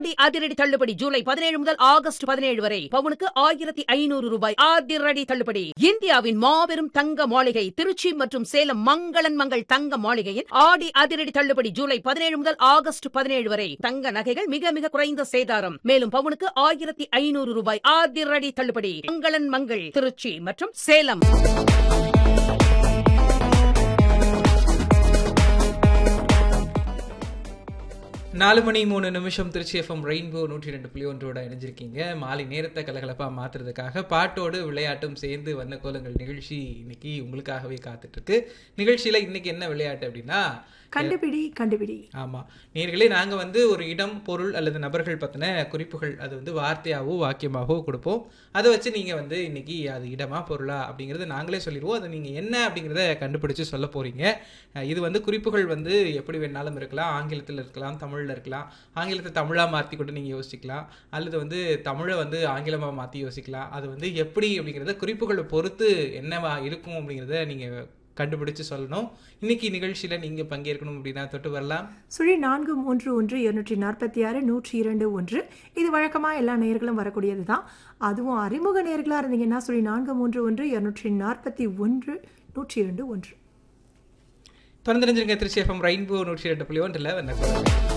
ஆடி அதிரடி தள்ளுபடி ஜூலை பதினேழு முதல் ஆகஸ்ட் பதினேழு வரை பவுனுக்கு ஆயிரத்தி ஐநூறு ரூபாய் அதிரடி தள்ளுபடி இந்தியாவின் மாபெரும் தங்க மாளிகை திருச்சி மற்றும் சேலம் மங்களன் மங்கள் தங்க மாளிகையின் ஆடி அதிரடி தள்ளுபடி ஜூலை பதினேழு முதல் ஆகஸ்ட் பதினேழு வரை தங்க நகைகள் மிக மிக குறைந்த சேதாரம் மேலும் பவுனுக்கு ஆயிரத்தி ஐநூறு ரூபாய் அதிரடி தள்ளுபடி மங்களன் மங்கள் திருச்சி மற்றும் சேலம் நாலு மணி மூணு நிமிஷம் திருச்சி எஃப்எம் ரெயின்போ நூற்றி ரெண்டு புள்ளி ஒன்றோட இணைஞ்சிருக்கீங்க மாலை நேரத்தை கலகலப்பாக மாற்றுறதுக்காக பாட்டோடு விளையாட்டும் சேர்ந்து வண்ண கோலங்கள் நிகழ்ச்சி இன்னைக்கு உங்களுக்காகவே காத்துட்டு இருக்கு நிகழ்ச்சியில் இன்னைக்கு என்ன விளையாட்டு அப்படின்னா கண்டுபிடி கண்டுபிடி ஆமாம் நேர்களே நாங்கள் வந்து ஒரு இடம் பொருள் அல்லது நபர்கள் பற்றின குறிப்புகள் அது வந்து வார்த்தையாகவோ வாக்கியமாகவோ கொடுப்போம் அதை வச்சு நீங்கள் வந்து இன்னைக்கு அது இடமா பொருளா அப்படிங்கிறத நாங்களே சொல்லிடுவோம் அது நீங்கள் என்ன அப்படிங்கிறத கண்டுபிடிச்சு சொல்ல போகிறீங்க இது வந்து குறிப்புகள் வந்து எப்படி வேணாலும் இருக்கலாம் ஆங்கிலத்தில் இருக்கலாம் தமிழில் இருக்கலாம் ஆங்கிலத்தை தமிழாக மாற்றி கூட நீங்கள் யோசிக்கலாம் அல்லது வந்து தமிழை வந்து ஆங்கிலமாக மாற்றி யோசிக்கலாம் அது வந்து எப்படி அப்படிங்கிறத குறிப்புகளை பொறுத்து என்னவா இருக்கும் அப்படிங்கிறத நீங்கள் கண்டுபிடிச்சு சொல்லணும் இன்னைக்கு நிகழ்ச்சியில நீங்க பங்கேற்கணும் அப்படின்னா தொட்டு வரலாம் சுழி நான்கு மூன்று ஒன்று இருநூற்றி நாற்பத்தி ஆறு நூற்றி இரண்டு ஒன்று இது வழக்கமாக எல்லா நேர்களும் வரக்கூடியது தான் அதுவும் அறிமுக நேர்களாக இருந்தீங்கன்னா சுழி நான்கு மூன்று ஒன்று இருநூற்றி நாற்பத்தி ஒன்று நூற்றி இரண்டு ஒன்று திறந்திருந்திருங்க திருச்சி எஃப்எம் ரெயின்போ நூற்றி ரெண்டு புள்ளி ஒன்றில் வந்த